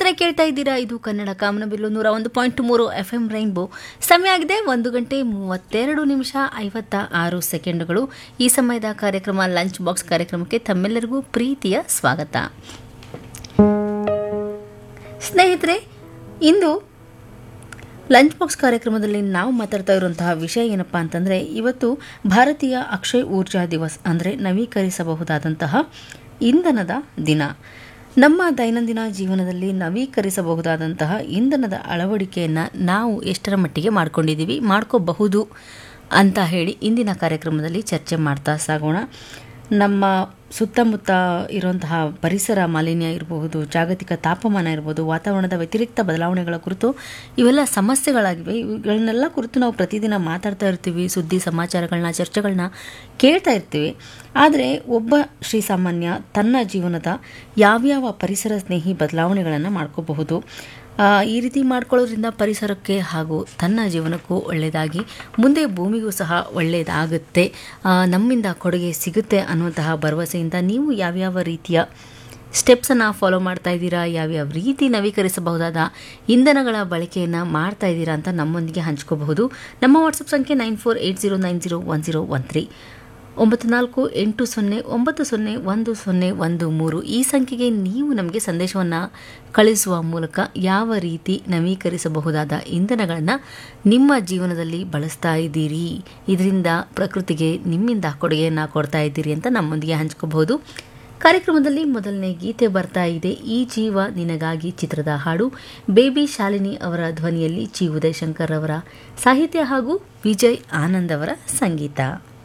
ಸ್ನೇಹಿತರೆ ಕೇಳ್ತಾ ಇದ್ದೀರಾ ಇದು ಕನ್ನಡ ಕಾಮನಬಿಲ್ಲು ನೂರ ಒಂದು ಪಾಯಿಂಟ್ ಮೂರು ಎಫ್ ಎಂ ರೈನ್ಬೋ ಸಮಯ ಆಗಿದೆ ಒಂದು ಗಂಟೆ ಮೂವತ್ತೆರಡು ನಿಮಿಷ ಐವತ್ತ ಆರು ಸೆಕೆಂಡುಗಳು ಈ ಸಮಯದ ಕಾರ್ಯಕ್ರಮ ಲಂಚ್ ಬಾಕ್ಸ್ ಕಾರ್ಯಕ್ರಮಕ್ಕೆ ತಮ್ಮೆಲ್ಲರಿಗೂ ಪ್ರೀತಿಯ ಸ್ವಾಗತ ಸ್ನೇಹಿತರೆ ಇಂದು ಲಂಚ್ ಬಾಕ್ಸ್ ಕಾರ್ಯಕ್ರಮದಲ್ಲಿ ನಾವು ಮಾತಾಡ್ತಾ ಇರುವಂತಹ ವಿಷಯ ಏನಪ್ಪ ಅಂತಂದರೆ ಇವತ್ತು ಭಾರತೀಯ ಅಕ್ಷಯ್ ಊರ್ಜಾ ದಿವಸ್ ಅಂದರೆ ನವೀಕರಿಸಬಹುದಾದಂತಹ ಇಂಧನದ ದಿನ ನಮ್ಮ ದೈನಂದಿನ ಜೀವನದಲ್ಲಿ ನವೀಕರಿಸಬಹುದಾದಂತಹ ಇಂಧನದ ಅಳವಡಿಕೆಯನ್ನು ನಾವು ಎಷ್ಟರ ಮಟ್ಟಿಗೆ ಮಾಡ್ಕೊಂಡಿದ್ದೀವಿ ಮಾಡ್ಕೋಬಹುದು ಅಂತ ಹೇಳಿ ಇಂದಿನ ಕಾರ್ಯಕ್ರಮದಲ್ಲಿ ಚರ್ಚೆ ಮಾಡ್ತಾ ಸಾಗೋಣ ನಮ್ಮ ಸುತ್ತಮುತ್ತ ಇರುವಂತಹ ಪರಿಸರ ಮಾಲಿನ್ಯ ಇರಬಹುದು ಜಾಗತಿಕ ತಾಪಮಾನ ಇರ್ಬೋದು ವಾತಾವರಣದ ವ್ಯತಿರಿಕ್ತ ಬದಲಾವಣೆಗಳ ಕುರಿತು ಇವೆಲ್ಲ ಸಮಸ್ಯೆಗಳಾಗಿವೆ ಇವುಗಳನ್ನೆಲ್ಲ ಕುರಿತು ನಾವು ಪ್ರತಿದಿನ ಮಾತಾಡ್ತಾ ಇರ್ತೀವಿ ಸುದ್ದಿ ಸಮಾಚಾರಗಳನ್ನ ಚರ್ಚೆಗಳನ್ನ ಕೇಳ್ತಾ ಇರ್ತೀವಿ ಆದರೆ ಒಬ್ಬ ಶ್ರೀಸಾಮಾನ್ಯ ತನ್ನ ಜೀವನದ ಯಾವ್ಯಾವ ಪರಿಸರ ಸ್ನೇಹಿ ಬದಲಾವಣೆಗಳನ್ನು ಮಾಡ್ಕೋಬಹುದು ಆ, ಈ ರೀತಿ ಮಾಡ್ಕೊಳ್ಳೋದ್ರಿಂದ ಪರಿಸರಕ್ಕೆ ಹಾಗೂ ತನ್ನ ಜೀವನಕ್ಕೂ ಒಳ್ಳೆಯದಾಗಿ ಮುಂದೆ ಭೂಮಿಗೂ ಸಹ ಒಳ್ಳೆಯದಾಗುತ್ತೆ ಆ, ನಮ್ಮಿಂದ ಕೊಡುಗೆ ಸಿಗುತ್ತೆ ಅನ್ನುವಂತಹ ಭರವಸೆಯಿಂದ ನೀವು ಯಾವ್ಯಾವ ರೀತಿಯ ಸ್ಟೆಪ್ಸನ್ನು ಫಾಲೋ ಮಾಡ್ತಾ ಇದ್ದೀರಾ ಯಾವ್ಯಾವ ರೀತಿ ನವೀಕರಿಸಬಹುದಾದ ಇಂಧನಗಳ ಬಳಕೆಯನ್ನು ಮಾಡ್ತಾ ಇದ್ದೀರಾ ಅಂತ ನಮ್ಮೊಂದಿಗೆ ಹಂಚ್ಕೋಬಹುದು ನಮ್ಮ ವಾಟ್ಸಪ್ ಸಂಖ್ಯೆ nine four eight zero nine zero one zero one three ಒಂಬತ್ತು ನಾಲ್ಕು ಎಂಟು ಸೊನ್ನೆ ಒಂಬತ್ತು ಸೊನ್ನೆ ಒಂದು ಸೊನ್ನೆ ಒಂದು ಮೂರು ಈ ಸಂಖ್ಯೆಗೆ ನೀವು ನಮಗೆ ಸಂದೇಶವನ್ನು ಕಳಿಸುವ ಮೂಲಕ ಯಾವ ರೀತಿ ನವೀಕರಿಸಬಹುದಾದ ಇಂಧನಗಳನ್ನು ನಿಮ್ಮ ಜೀವನದಲ್ಲಿ ಬಳಸ್ತಾ ಇದ್ದೀರಿ ಇದರಿಂದ ಪ್ರಕೃತಿಗೆ ನಿಮ್ಮಿಂದ ಕೊಡುಗೆಯನ್ನು ಕೊಡ್ತಾ ಇದ್ದೀರಿ ಅಂತ ನಮ್ಮೊಂದಿಗೆ ಹಂಚ್ಕೋಬಹುದು ಕಾರ್ಯಕ್ರಮದಲ್ಲಿ ಮೊದಲನೇ ಗೀತೆ ಬರ್ತಾ ಇದೆ ಈ ಜೀವ ನಿನಗಾಗಿ ಚಿತ್ರದ ಹಾಡು ಬೇಬಿ ಶಾಲಿನಿ ಅವರ ಧ್ವನಿಯಲ್ಲಿ ಚಿ ಉದಯಶಂಕರ್ ಅವರ ಸಾಹಿತ್ಯ ಹಾಗೂ ವಿಜಯ್ ಆನಂದ್ ಅವರ ಸಂಗೀತ